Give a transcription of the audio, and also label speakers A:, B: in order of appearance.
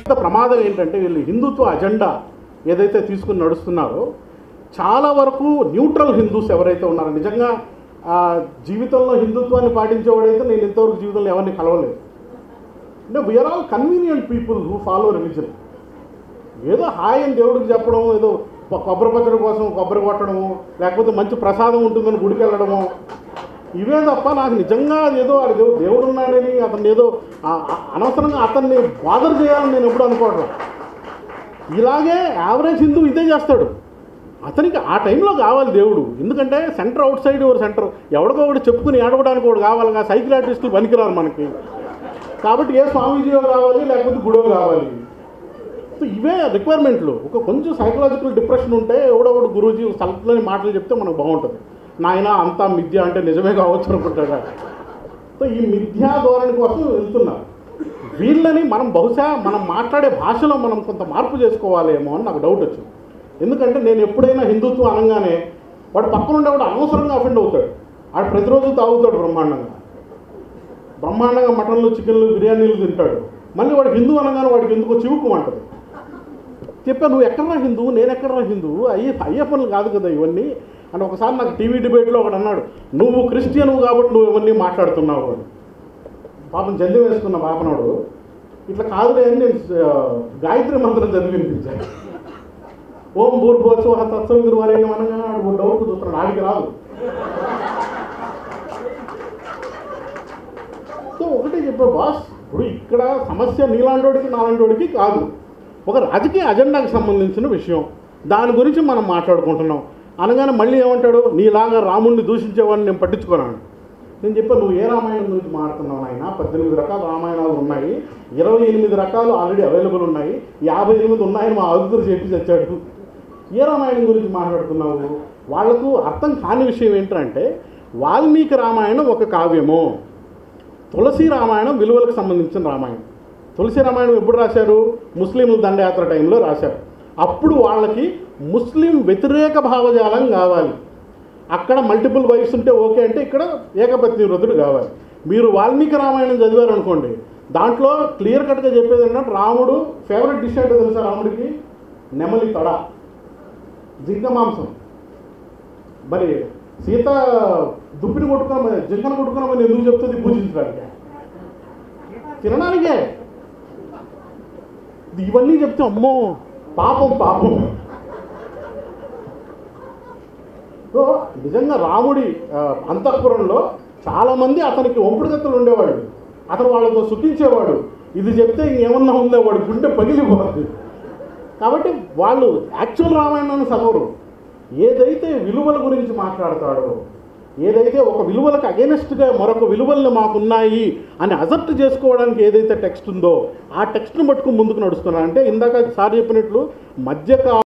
A: పెద్ద ప్రమాదం ఏంటంటే వీళ్ళు హిందుత్వ అజెండా ఏదైతే తీసుకుని నడుస్తున్నారో చాలా వరకు న్యూట్రల్ హిందూస్ ఎవరైతే ఉన్నారో నిజంగా ఆ, జీవితంలో హిందుత్వాన్ని పాటించేవాడైతే నేను ఇంతవరకు జీవితంలో ఎవరిని కలవలేదు అంటే we are all convenient people who follow religion ఏదో హాయ్ అని దేవుడికి చెప్పడం ఏదో కొ- కొబ్బరి పచ్చడి కోసం కొబ్బరి కొట్టడము లేకపోతే మంచి ప్రసాదం ఉంటుందని గుడికి వెళ్ళడము ఇవే తప్ప నాకు నిజంగా ఏదో ఆడ దేవుడు దేవుడు ఉన్నాడని అతన్ని ఏదో ఆ- ఆ- అనవసరంగా అతన్ని బాదర్ చేయాలని నేను ఎప్పుడు అనుకోవడం ఇలాగే యావరేజ్ హిందూ ఇదే చేస్తాడు అతనికి ఆ టైంలో కావాలి దేవుడు ఎందుకంటే centre outside or centre ఎవడికో ఒకటి చెప్పుకుని ఏడవడానికి ఒకటి కావాలి సైకిల్ ఆర్టిస్టులు పనికిరారు మనకి కాబట్టి ఏ స్వామీజీయో కావాలి లేకపోతే గుడో కావాలి సో ఇవే రిక్వైర్మెంట్లు ఒక కొంచెం సైకలాజికల్ డిప్రెషన్ ఉంటే ఎవడో ఒకటి గురూజీ సలట్లని మాటలు చెప్తే మనకు బాగుంటుంది నాయన అంతా మిథ్య అంటే నిజమే కావచ్చు అనుకుంటాడు సో ఈ మిథ్యా ధోరణి కోసం వెళ్తున్నారు వీళ్ళని మనం బహుశా మనం మాట్లాడే భాషలో మనం కొంత మార్పు చేసుకోవాలేమో అని నాకు డౌట్ వచ్చింది ఎందుకంటే నేను ఎప్పుడైనా హిందుత్వం అనగానే వాడు పక్కన ఉండేవాడు అనవసరంగా అఫెండ్ అవుతాడు వాడు ప్రతిరోజు తాగుతాడు బ్రహ్మాండంగా బ్రహ్మాండంగా మటన్లు చికెన్లు బిర్యానీలు తింటాడు మళ్ళీ వాడికి హిందూ అనగానే వాడికి ఎందుకో చివుకుమంటది చెప్పా నువ్వు ఎక్కడరా హిందూ నేను ఎక్కడరా హిందూ అయ్యే అయ్యే పనులు కాదు కదా ఇవన్నీ అని ఒకసారి నాకు టీవీ డిబేట్లో ఒకడు అన్నాడు నువ్వు క్రిస్టియన్ కాబట్టి నువ్వు ఇవన్నీ మాట్లాడుతున్నావు అని పాపం జల్ది వేసుకున్న పాపనోడు ఇట్లా కాదులే అని నేను ఆ, గాయత్రి మంత్రం చదివి వినిపించాను ఓం భూర్భోత్సవ తత్సవితులు వారి అనగా వాడు డౌట్ చూస్తున్నాడు ఆడికి రాదు సో ఒకటే చెప్పా బాస్ ఇప్పుడు ఇక్కడ సమస్య నీలాంటోడికి నాలాంటోడికి కాదు ఒక రాజకీయ అజెండాకి సంబంధించిన విషయం దాని గురించి మనం మాట్లాడుకుంటున్నాం అనగానే మళ్ళీ ఏమంటాడు నీలాగా రాముడిని దూషించేవాడిని నేను పట్టించుకున్నాను నేను చెప్పాను నువ్వు ఏ రామాయణం గురించి మాట్లాడుతున్నావు ఆయన పద్దెనిమిది రకాల రామాయణాలు ఉన్నాయి ఇరవై ఎనిమిది రకాలు ఆల్రెడీ అవైలబుల్ ఉన్నాయి యాభై ఎనిమిది ఉన్నాయని మా అదుగురు చెప్పి తెచ్చాడు ఏ రామాయణం గురించి మాట్లాడుతున్నావు వాళ్లకు అర్థం కాని విషయం ఏంటంటే వాల్మీకి రామాయణం ఒక కావ్యము తులసి రామాయణం విలువలకు సంబంధించిన రామాయణం తులసి రామాయణం ఎప్పుడు రాశారు ముస్లింల దండయాత్ర టైంలో రాశారు అప్పుడు వాళ్ళకి ముస్లిం వ్యతిరేక భావజాలం కావాలి అక్కడ మల్టిపుల్ వైఫ్స్ ఉంటే ఓకే అంటే ఇక్కడ ఏకపత్ని వ్రతుడు కావాలి మీరు వాల్మీకి రామాయణం చదివారు అనుకోండి దాంట్లో క్లియర్ కట్గా చెప్పేది ఏంటంటే రాముడు ఫేవరెట్ డిష్ ఏంటో తెలుసా రాముడికి నెమలి తడ జింక మాంసం మరి సీత దుప్పిని కొట్టుకోమని జింకను కొట్టుకోమని ఎందుకు చెప్తుంది పూజించడానికి తినడానికే ఇవన్నీ చెప్తే అమ్మో పాపం పాపం సో నిజంగా రాముడి ఆ, అంతఃపురంలో చాలామంది అతనికి ఒంపుడుగత్తలు ఉండేవాడు అతను వాళ్ళతో సుఖించేవాడు ఇది చెప్తే ఇంకేమన్నా ఉందో వాడు గుండె పగిలిపోద్ది కాబట్టి వాళ్ళు యాక్చువల్ రామాయణాన్ని చదవరు ఏదైతే విలువల గురించి మాట్లాడతాడో ఏదైతే ఒక విలువలకు అగేనెస్ట్గా మరొక విలువలు మాకున్నాయి అని అజెప్ట్ చేసుకోవడానికి ఏదైతే టెక్స్ట్ ఉందో ఆ టెక్స్ట్ను పట్టుకుని ముందుకు నడుస్తున్నా అంటే ఇందాక సార్ చెప్పినట్లు మధ్యకాల